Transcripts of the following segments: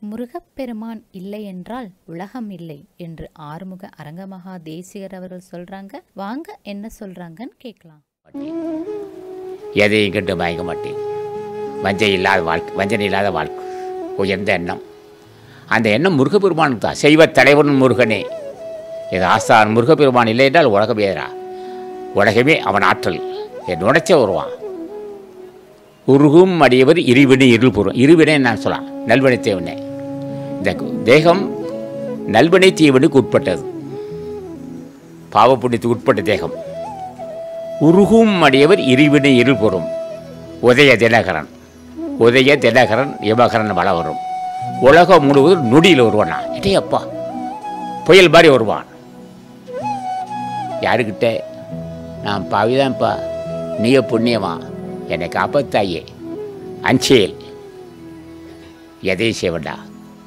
முருகப்பெருமான் இல்லை என்றால் உலகம் இல்லை என்று ஆறுமுக அரங்கமகா தேசிகர் அவர்கள் சொல்றாங்க வாங்க என்ன சொல்றாங்கன்னு கேட்கலாம் எதையும் கண்டு மயங்க மாட்டேன் வஞ்சை இல்லாத வாழ்க்கை வஞ்சனை இல்லாத வாழ்க்கை உயர்ந்த எண்ணம் அந்த எண்ணம் முருகப்பெருமானுக்கு தான் செய்வ தலைவன் முருகனே இது ஆஸ்தான் முருகப்பெருமான் இல்லை என்றால் உலகம் ஏறா உலகமே அவன் ஆற்றல் என் உடைச்ச வருவான் உருகும் அடியவர் இருவினை இருள் பூர்வம் இருவினை நான் சொல்லலாம் நல்வினை தேவனே இந்த தேகம் நல்வினை தீவனுக்கு உட்பட்டது பாவப்புண்ணியத்துக்கு உட்பட்ட தேகம் உருகும் அடியவர் இருவினை இருள்புறம் உதய தினகரன் உதய தினகரன் யமகரன் வள வரும் உலகம் முழுவதும் நொடியில் வருவானா இட்டே அப்பா புயல் மாதிரி வருவான் யாருக்கிட்ட நான் பாவிதான்ப்பா நீய புண்ணியமா என்னை காப்பாத்தாயே அஞ்சேல் எதையும் செய்வண்டா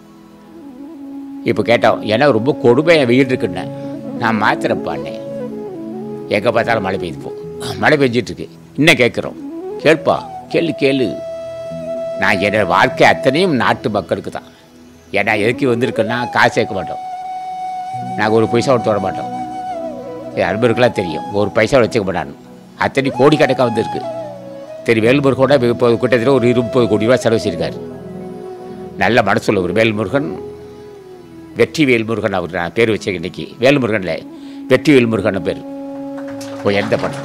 இப்போ கேட்டோம் ஏன்னா ரொம்ப கொடுமையாக வெயில் இருக்குன்னு நான் மாத்திரப்பான்னே எங்கே பார்த்தாலும் மழை பெய்யுது போ மழை பெஞ்சிட்டு இருக்கு இன்னும் கேட்குறோம் கேள்ப்பா கேளு கேளு நான் என்னோட வாழ்க்கை அத்தனையும் நாட்டு மக்களுக்கு தான் ஏன்னா எதுக்கு வந்திருக்கேன்னா காசு சேர்க்க மாட்டோம் நாங்கள் ஒரு பைசா கொடுத்து வர மாட்டோம் என் அன்பருக்கெல்லாம் தெரியும் ஒரு பைசா வச்சுக்க மாட்டான்னு அத்தனை கோடிக்கணக்காக வந்திருக்கு சரி வேல்முருகோட இப்போ கிட்டத்தட்ட ஒரு இருபது கோடி ரூபா செலவு செய்திருக்காரு நல்ல மனசுள்ள ஒரு வேல்முருகன் வெற்றி வேல்முருகன் அவர் நான் பேர் வச்சேன் இன்னைக்கு வேல்முருகன்ல வெற்றி வேல்முருகன் பேர் உயர்ந்த படம்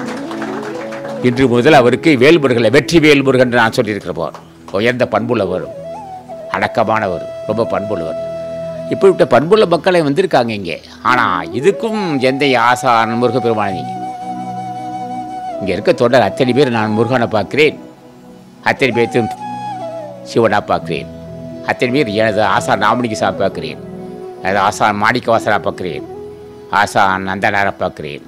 இன்று முதல் அவருக்கு வேல்முருகன் வெற்றி வேல்முருகன் என்று நான் சொல்லியிருக்கிறப்போ உயர்ந்த பண்புள்ளவர் அடக்கமானவர் ரொம்ப பண்புள்ளவர் இப்படிப்பட்ட பண்புள்ள மக்களை வந்திருக்காங்க இங்கே ஆனால் இதுக்கும் எந்த ஆசான் முருகப்பெருமானி இங்கே இருக்க தொடர் அத்தனை பேர் நான் முருகனை பார்க்கிறேன் அத்தனை பேர்த்தும் சிவனா பார்க்கிறேன் அத்தனை பேர் எனது ஆசா நாமணிக்கு சாமி பார்க்கிறேன் எனது ஆசா மாணிக்க வாசனா பார்க்கிறேன் ஆசா நந்தனாரை பார்க்கிறேன்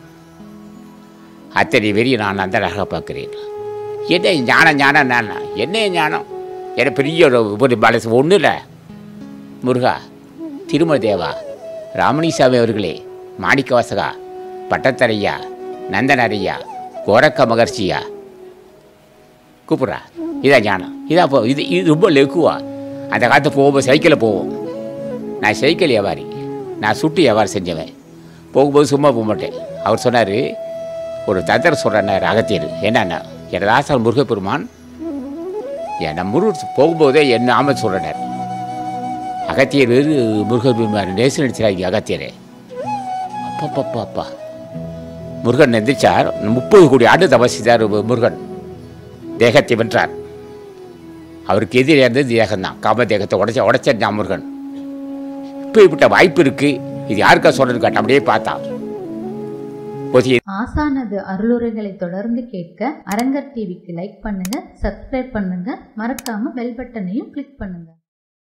அத்தனை பேரையும் நான் நந்தனாக பார்க்கிறேன் என்ன ஞானம் ஞானம் நான் என்ன ஞானம் என்ன பெரிய ஒரு ஒரு மனசு ஒன்றும் இல்லை முருகா திருமல தேவா ராமணிசாமி அவர்களே மாணிக்க வாசகா பட்டத்தரையா நந்தனரையா கோரக்க மகர்ஷியா கூப்பிட்றா இதான் ஞானம் இதான் போ இது இது ரொம்ப லெக்குவா அந்த காலத்து போகும்போது சைக்கிளில் போவோம் நான் சைக்கிள் வியாபாரி நான் சுட்டு வியாபாரம் செஞ்சவன் போகும்போது சும்மா போக மாட்டேன் அவர் சொன்னார் ஒரு தந்திர சொல்கிறார் அகத்தியர் என்னன்னா எனது ஆசான் முருகப்பெருமான் என்னை முருகர் போகும்போதே என்ன ஆம சொல்கிறார் அகத்தியர் வேறு முருகப்பெருமான் நேசம் நடிச்சாங்க அகத்தியரே அப்பா அப்பா முருகன் எந்திரிச்சார் முப்பது கோடி ஆண்டு தபசித்தார் முருகன் தேகத்தை வென்றார் அவருக்கு எதிரே இருந்தது தேகம்தான் காம தேகத்தை உடைச்ச உடைச்ச முருகன் இப்போ இப்பட்ட வாய்ப்பு இருக்கு இது யாருக்கா சொல்றது கேட்ட அப்படியே பார்த்தா போதிய ஆசானது அருளுரைகளை தொடர்ந்து கேட்க அரங்கர் டிவிக்கு லைக் பண்ணுங்க சப்ஸ்கிரைப் பண்ணுங்க மறக்காம பெல் பட்டனையும் கிளிக் பண்ணுங்க